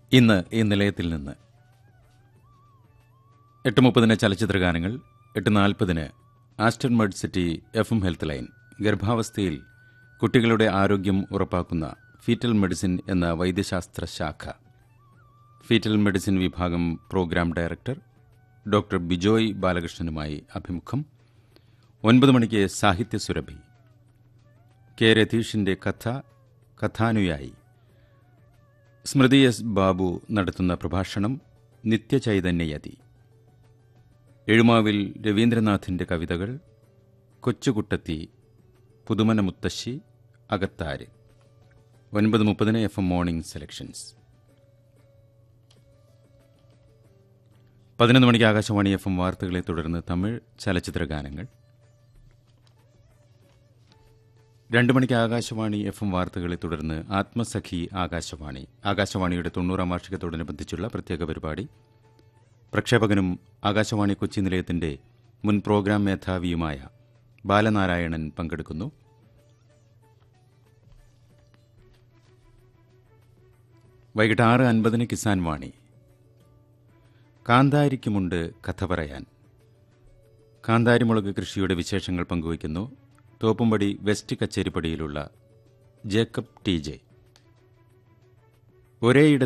ഇന്ന് ഈ നിലയത്തിൽ നിന്ന് എട്ട് മുപ്പതിന് ചലച്ചിത്ര ഗാനങ്ങൾ എട്ട് നാൽപ്പതിന് Aster Med City F M health line ഗർഭാവസ്ഥയിൽ കുട്ടികളുടെ ആരോഗ്യം ഉറപ്പാക്കുന്ന ഫീറ്റൽ മെഡിസിൻ എന്ന വൈദ്യശാസ്ത്ര ശാഖ ഫീറ്റൽ മെഡിസിൻ വിഭാഗം പ്രോഗ്രാം ഡയറക്ടർ ഡോക്ടർ ബിജോയ് ബാലകൃഷ്ണനുമായി അഭിമുഖം ഒൻപത് മണിക്ക് സാഹിത്യ സുരഭി കെ രതീഷിന്റെ കഥ കഥാനുയായി സ്മൃതി എസ് ബാബു നടത്തുന്ന പ്രഭാഷണം നിത്യചൈതന്യയതി എഴുമാവിൽ രവീന്ദ്രനാഥിന്റെ കവിതകൾ കൊച്ചുകുട്ടത്തി പുതുമന മുത്തശ്ശി അകത്താര് ഒൻപത് മുപ്പതിന് എഫ് എം മോർണിംഗ് സെലക്ഷൻസ് പതിനൊന്ന് മണിക്ക് ആകാശവാണി എഫ് എം വാർത്തകളെ തുടർന്ന് തമിഴ് ചലച്ചിത്ര ഗാനങ്ങൾ രണ്ട് മണിക്ക് ആകാശവാണി എഫ് എം വാർത്തകളെ തുടർന്ന് ആത്മസഖി ആകാശവാണി ആകാശവാണിയുടെ തൊണ്ണൂറാം വാർഷികത്തോടനുബന്ധിച്ചുള്ള പ്രത്യേക പരിപാടി പ്രക്ഷേപകനും ആകാശവാണി കൊച്ചി നിലയത്തിന്റെ മുൻ പ്രോഗ്രാം മേധാവിയുമായ ബാലനാരായണൻ പങ്കെടുക്കുന്നു വൈകിട്ട് ആറ് അൻപതിന് കിസാൻ വാണി കാന്താരിക്കുമുണ്ട് കഥ പറയാൻ കാന്താരിമുളക് കൃഷിയുടെ വിശേഷങ്ങൾ പങ്കുവയ്ക്കുന്നു തോപ്പുംപടി വെസ്റ്റ് കച്ചേരിപ്പടിയിലുള്ള ജേക്കബ് ടി ജെ ഒരേയിട